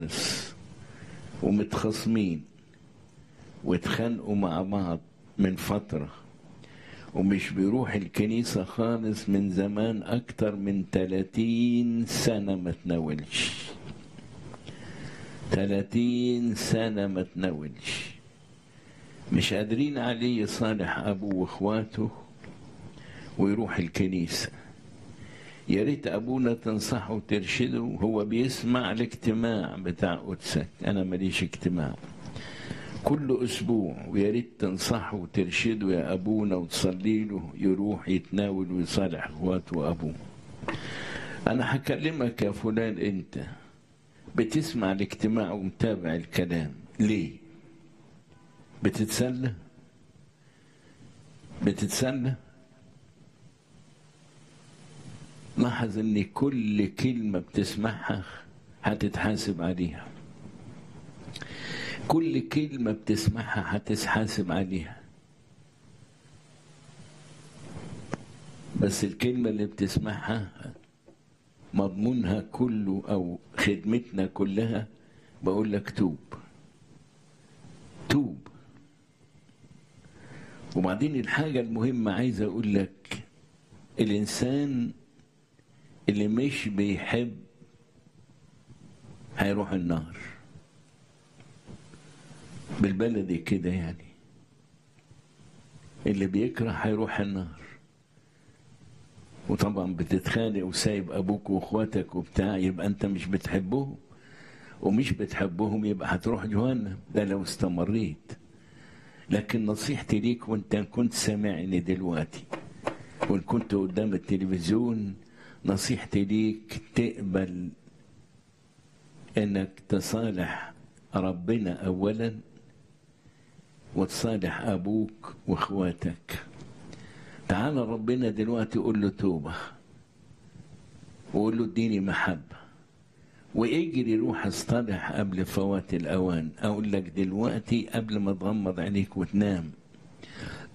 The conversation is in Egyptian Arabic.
ومتخاصمين واتخانقوا مع بعض من فترة ومش بيروح الكنيسة خالص من زمان أكتر من 30 سنة ما تناولش 30 سنة ما تناولش مش قادرين عليه يصالح أبوه وإخواته ويروح الكنيسة يا ريت أبونا تنصحه وترشده هو بيسمع الاجتماع بتاع قدسك أنا ماليش اجتماع كل أسبوع ويا ريت تنصحه وترشده يا أبونا وتصلي له يروح يتناول ويصالح إخواته وأبوه أنا هكلمك يا فلان أنت بتسمع الاجتماع ومتابع الكلام ليه؟ بتتسلى؟ بتتسلى؟ لاحظ ان كل كلمة بتسمعها هتتحاسب عليها كل كلمة بتسمعها هتتحاسب عليها بس الكلمة اللي بتسمعها مضمونها كله أو خدمتنا كلها بقول لك توب توب وبعدين الحاجة المهمة عايز أقول لك الإنسان اللي مش بيحب هيروح النار بالبلدي كده يعني اللي بيكره هيروح النار وطبعا بتتخانق وسايب ابوك واخواتك وبتاع يبقى انت مش بتحبهم ومش بتحبهم يبقى هتروح جهنم ده لو استمريت لكن نصيحتي ليك وانت كنت سامعني دلوقتي وان كنت قدام التلفزيون نصيحتي ليك تقبل انك تصالح ربنا اولا وتصالح ابوك واخواتك تعال ربنا دلوقتي قول له توبه وقول له اديني محبه واجري روح اصطلح قبل فوات الاوان اقول لك دلوقتي قبل ما تغمض عينيك وتنام